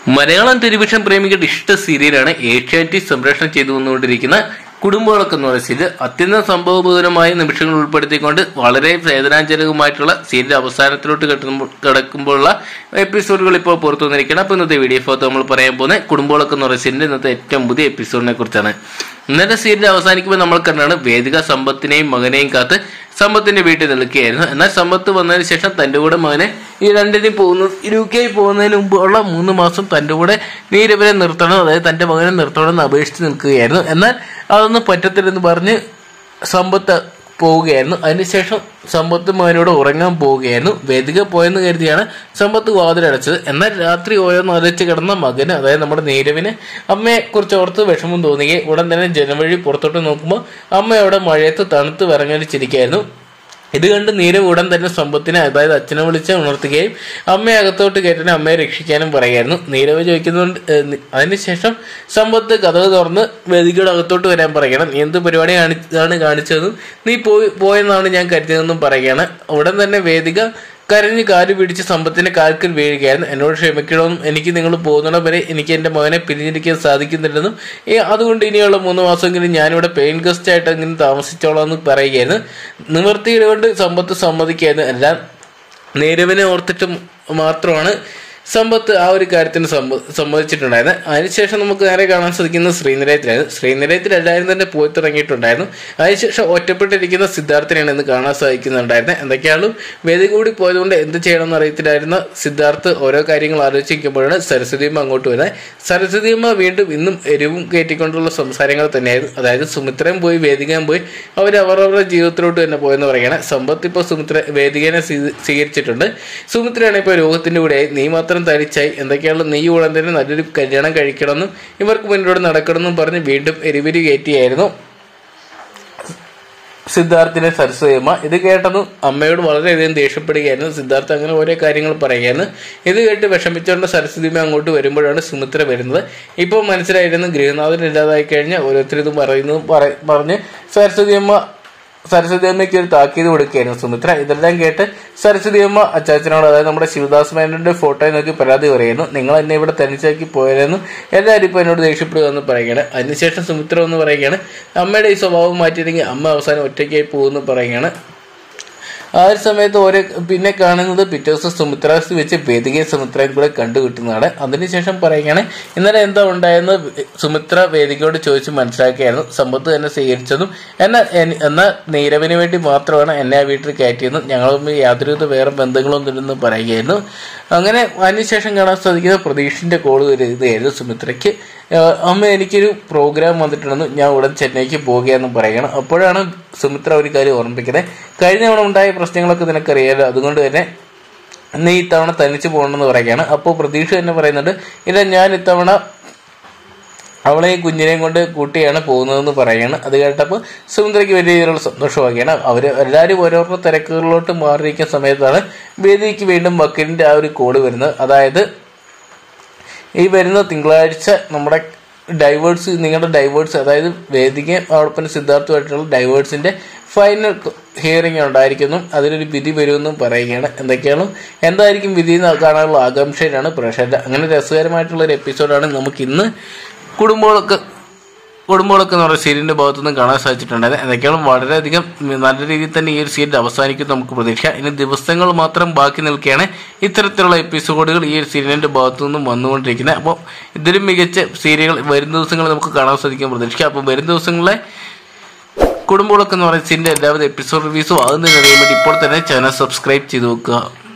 Malayalam television പ്രേമികളുടെ ഇഷ്ട സീരിയലാണ് ഏഷ്യാനെറ്റ് സംപ്രേഷണം ചെയ്തു വന്നുകൊണ്ടിരിക്കുന്ന കുടുംബവിളക്ക് എന്ന് പറയുന്ന സീരിയൽ അത്യന്തം സംഭവബോധമായ നിമിഷങ്ങൾ ഉൾപ്പെടുത്തിക്കൊണ്ട് വളരെ വേദനാജനകമായിട്ടുള്ള സീരിയൽ അവസാനത്തിലോട്ട് കെട്ടുമ്പോൾ കിടക്കുമ്പോഴുള്ള എപ്പിസോഡുകൾ ഇപ്പോൾ പുറത്തു വന്നിരിക്കുകയാണ് അപ്പോൾ ഇന്നത്തെ വീഡിയോ ഫോട്ടോ നമ്മൾ പറയാൻ പോകുന്നത് കുടുംബവിളക്ക് എന്ന് പറയുന്ന സീരിയലിന്റെ ഇന്നത്തെ ഏറ്റവും പുതിയ എപ്പിസോഡിനെ കുറിച്ചാണ് ഇന്നത്തെ സീരിയൽ അവസാനിക്കുമ്പോൾ നമ്മൾ കണ്ടാണ് വേദിക സമ്പത്തിനെയും മകനെയും കാത്ത് സമ്പത്തിന്റെ വീട്ടിൽ നിൽക്കുകയായിരുന്നു എന്നാൽ സമ്പത്ത് വന്നതിന് ശേഷം തന്റെ കൂടെ മകനെ ഈ രണ്ടിനും പോകുന്ന യു കെ പോകുന്നതിന് മുമ്പുള്ള മൂന്ന് മാസം തന്റെ കൂടെ നീരവരെ നിർത്തണം അതായത് തന്റെ മകനെ നിർത്തണം എന്ന് അപേക്ഷിച്ച് നിൽക്കുകയായിരുന്നു എന്നാൽ അതൊന്നും പറ്റത്തില്ലെന്ന് പറഞ്ഞ് സമ്പത്ത് പോവുകയായിരുന്നു അതിനുശേഷം സമ്പത്ത് മകനോട് ഉറങ്ങാൻ പോവുകയായിരുന്നു വേദിക പോയെന്ന് കരുതിയാണ് സമ്പത്ത് വാതിലടച്ചത് എന്നാൽ രാത്രി ഓരോന്ന് അരച്ച് കിടന്ന മകന് അതായത് നമ്മുടെ നീരവിന് അമ്മയെ കുറിച്ച് ഓർത്ത് വിഷമം തോന്നുകയും ഉടൻ തന്നെ ജനവഴി പുറത്തോട്ട് നോക്കുമ്പോൾ അമ്മ അവിടെ മഴയത്ത് തണുത്ത് വിറങ്ങലിച്ചിരിക്കുകയായിരുന്നു ഇത് കണ്ട് നീരവ് ഉടൻ തന്നെ സമ്പത്തിനെ അതായത് അച്ഛനെ വിളിച്ച് ഉണർത്തുകയും അമ്മയെ അകത്തോട്ട് കയറ്റാനും അമ്മയെ രക്ഷിക്കാനും പറയുമായിരുന്നു നീരവ് ചോദിക്കുന്നുണ്ട് ഏഹ്, നി- അതിനുശേഷം സമ്പത്ത് കഥക് തുറന്ന് വേദികയുടെ അകത്തോട്ട് വരാൻ പറയണം നീ എന്ത് പരിപാടി കാണിച്ചാണ് കാണിച്ചതെന്നും നീ പോയി പോയെന്നാണ് ഞാൻ കരുതിയതെന്നും പറയുകയാണ് ഉടൻ തന്നെ വേദിക കരഞ്ഞ് കാല് പിടിച്ച് സമ്പത്തിന്റെ കാൽക്കൽ വീഴുകയായിരുന്നു എന്നോട് ക്ഷമിക്കണമെന്നും എനിക്ക് നിങ്ങൾ പോകുന്നിടം വരെ എനിക്ക് എന്റെ മകനെ പിരിഞ്ഞിരിക്കാൻ സാധിക്കുന്നില്ലെന്നും ഏ, അതുകൊണ്ട് ഇനിയുള്ള മൂന്ന് മാസമെങ്കിലും ഞാനിവിടെ പെയിൻ ഗസ്റ്റ് ആയിട്ട് എങ്കിലും താമസിച്ചോളാം എന്ന് പറയുകയായിരുന്നു നിവർത്തിയുടെ കൊണ്ട് സമ്പത്ത് സമ്മതിക്കായിരുന്നു എല്ലാം നേരവിനെ ഓർത്തിട്ട് മാത്രമാണ് സമ്പത്ത് ആ ഒരു കാര്യത്തിന് സമ്മ സമ്മതിച്ചിട്ടുണ്ടായിരുന്നു അതിനുശേഷം നമുക്ക് നേരെ കാണാൻ സാധിക്കുന്നത് ശ്രീനിലയത്തിലായിരുന്നു ശ്രീനിലയത്തിൽ എല്ലാവരും തന്നെ പോയി തുടങ്ങിയിട്ടുണ്ടായിരുന്നു അതിനുശേഷം ഒറ്റപ്പെട്ടിരിക്കുന്ന സിദ്ധാർത്ഥിനെയാണ് ഇന്ന് കാണാൻ സാധിക്കുന്നുണ്ടായിരുന്നത് എന്തൊക്കെയാലും വേദി കൂടി പോയതുകൊണ്ട് എന്ത് ചെയ്യണമെന്ന് അറിയത്തില്ലായിരുന്ന സിദ്ധാർത്ഥ് ഓരോ കാര്യങ്ങൾ ആലോചിക്കുമ്പോഴാണ് സരസ്വതിയമ്മ അങ്ങോട്ട് വരുന്നത് സരസ്വതിയമ്മ വീണ്ടും ഇന്നും എരിവും കയറ്റിക്കൊണ്ടുള്ള സംസാരങ്ങൾ തന്നെയായിരുന്നു അതായത് സുമിത്രയും പോയി വേദികയും പോയി അവർ അവരവരുടെ ജീവിതത്തിലോട്ട് തന്നെ പോയെന്ന് പറയുകയാണ് സമ്പത്ത് ഇപ്പോൾ സുമിത്ര വേദികനെ സ്വീ- സ്വീകരിച്ചിട്ടുണ്ട് സുമിത്രയാണ് ഇപ്പോൾ രോഗത്തിന്റെ കൂടെ നീ മാത്രം തരിച്ചായി എന്തൊക്കെയാണ് നീ ഉടൻ തന്നെ നല്ലൊരു കല്യാണം കഴിക്കണമെന്നും ഇവർക്ക് മുന്നോട്ട് നടക്കണമെന്നും പറഞ്ഞ് വീണ്ടും എരിവിരി കയറ്റിയായിരുന്നു സിദ്ധാർത്ഥിനെ സരസ്വതിയമ്മ ഇത് കേട്ടതും അമ്മയോട് വളരെയധികം ദേഷ്യപ്പെടുകയായിരുന്നു സിദ്ധാർത്ഥ അങ്ങനെ ഓരോ കാര്യങ്ങൾ പറയുകയായിരുന്നു ഇത് കേട്ട് വിഷമിച്ചുകൊണ്ട് സരസ്വതിയമ്മ അങ്ങോട്ട് വരുമ്പോഴാണ് സുമിത്ര വരുന്നത് ഇപ്പോൾ മനസ്സിലായിരുന്നു ഗൃഹനാഥൻ ഇല്ലാതായി കഴിഞ്ഞാൽ ഓരോരുത്തർ ഇത് പറയുന്നതും പറ- പറഞ്ഞ് സരസ്വതിയമ്മ സരസ്വതി അമ്മയ്ക്ക് ഒരു താക്കീത് കൊടുക്കുകയായിരുന്നു സുമിത്ര ഇതെല്ലാം കേട്ട് സരസ്വതി അമ്മ അച്ചാച്ചനോട് അതായത് നമ്മുടെ ശിവദാസ് മേനോന്റെ ഫോട്ടോയെ നോക്കി പരാതി പറയുന്നു നിങ്ങൾ എന്നെ ഇവിടെ തനിച്ചാക്കി പോയതെന്നും എല്ലാവരും ഇപ്പോൾ എന്നോട് ദേഷ്യപ്പെടുക എന്ന് പറയുകയാണ് അതിനുശേഷം സുമിത്ര എന്ന് പറയുകയാണ് അമ്മയുടെ ഈ സ്വഭാവം മാറ്റിയില്ലെങ്കിൽ അമ്മ അവസാനം ഒറ്റയ്ക്കായി പോകുമെന്ന് പറയുകയാണ് ആ ഒരു സമയത്ത് ഓരോ പിന്നെ കാണുന്നത് പിറ്റേ ദിവസം സുമിത്രാസ് വെച്ച് വേദികയും സുമിത്രയും കൂടെ കണ്ടുകിട്ടുന്നതാണ് അതിനുശേഷം പറയുകയാണ് ഇന്നലെ എന്താ ഉണ്ടായെന്ന് സുമിത്ര വേദികയോട് ചോദിച്ച് മനസ്സിലാക്കിയായിരുന്നു സമ്പത്ത് തന്നെ സ്വീകരിച്ചതും എന്നാൽ എനി- എന്നാൽ നീരവിന് വേണ്ടി മാത്രമാണ് എന്നെ ആ വീട്ടിൽ കയറ്റിയതും ഞങ്ങളും യാതൊരുവിധ വേറെ ബന്ധങ്ങളൊന്നും ഇല്ലെന്ന് പറയുകയായിരുന്നു അങ്ങനെ അതിനുശേഷം കാണാൻ സാധിക്കുന്നത് പ്രതീക്ഷിന്റെ കോള് വരുന്നതായിരുന്നു സുമിത്രയ്ക്ക് ആഹ് അമ്മ എനിക്കൊരു പ്രോഗ്രാം വന്നിട്ടുണ്ടെന്ന് ഞാൻ ഉടൻ ചെന്നൈക്ക് പോവുകയെന്നും പറയുകയാണ് അപ്പോഴാണ് സുമിത്ര ഒരു കാര്യം ഓർമ്മിപ്പിക്കുന്നത് കഴിഞ്ഞ തവണ ഉണ്ടായ പ്രശ്നങ്ങളൊക്കെ നിനക്കറിയാലോ അതുകൊണ്ട് തന്നെ നീ ഇത്തവണ തനിച്ച് പോകണമെന്ന് പറയുകയാണ് അപ്പോൾ പ്രതീക്ഷ തന്നെ പറയുന്നുണ്ട് ഇല്ല ഞാൻ ഇത്തവണ അവളെയും കുഞ്ഞിനെയും കൊണ്ട് കൂട്ടിയാണ് പോകുന്നതെന്ന് പറയുകയാണ് അത് കേട്ടപ്പോൾ സുമിത്രയ്ക്ക് വലിയ രീതിയിലുള്ള സന്തോഷമാക്കുകയാണ് അവർ എല്ലാവരും ഓരോരോ തിരക്കുകളിലോട്ട് മാറിയിരിക്കുന്ന സമയത്താണ് വേദിക്ക് വീണ്ടും വക്കീലിൻ്റെ ആ ഒരു കോഡ് വരുന്നത് അതായത് ഈ വരുന്ന തിങ്കളാഴ്ച നമ്മുടെ ഡൈവേഴ്സ് നിങ്ങളുടെ ഡൈവേഴ്സ് അതായത് വേദിക അതോടൊപ്പം സിദ്ധാർത്ഥമായിട്ടുള്ള ഡൈവേഴ്സിന്റെ ഫൈനൽ ഹിയറിംഗ് ഉണ്ടായിരിക്കുന്നു അതിലൊരു വിധി വരുമെന്നും പറയുകയാണ് എന്തൊക്കെയാണ് എന്തായിരിക്കും വിധി എന്ന് കാണാനുള്ള ആകാംക്ഷയിലാണ് പ്രേക്ഷകർ അങ്ങനെ രസകരമായിട്ടുള്ള ഒരു എപ്പിസോഡാണ് നമുക്ക് ഇന്ന് കുടുംബങ്ങളൊക്കെ കുടുംബങ്ങളൊക്കെ എന്ന് പറയുന്ന സീരിയലിന്റെ ഭാഗത്തു നിന്നും കാണാൻ സാധിച്ചിട്ടുണ്ടായത് എന്തൊക്കെയാണ് വളരെയധികം നല്ല രീതിയിൽ തന്നെ ഈ ഒരു സീരിയൽ അവസാനിക്കും നമുക്ക് പ്രതീക്ഷിക്കാം ഇനി ദിവസങ്ങൾ മാത്രം ബാക്കി നിൽക്കുകയാണ് ഇത്തരത്തിലുള്ള എപ്പിസോഡുകൾ ഈ ഒരു സീരിയലിന്റെ ഭാഗത്തു നിന്നും വന്നുകൊണ്ടിരിക്കുന്നത് അപ്പോൾ ഇതിലും മികച്ച സീരിയൽ വരും ദിവസങ്ങളിൽ നമുക്ക് കാണാൻ സാധിക്കാൻ പ്രതീക്ഷിക്കാം അപ്പോൾ വരും ദിവസങ്ങളിലെ കുടുംബങ്ങളൊക്കെ എന്ന് പറയുന്ന സീരിയലിന്റെ എല്ലാവിധ എപ്പിസോഡ് റിവ്യൂസും ആകുന്നതിന് അറിയാൻ വേണ്ടി ഇപ്പോൾ തന്നെ ചാനൽ സബ്സ്ക്രൈബ് ചെയ്ത് വെക്കുക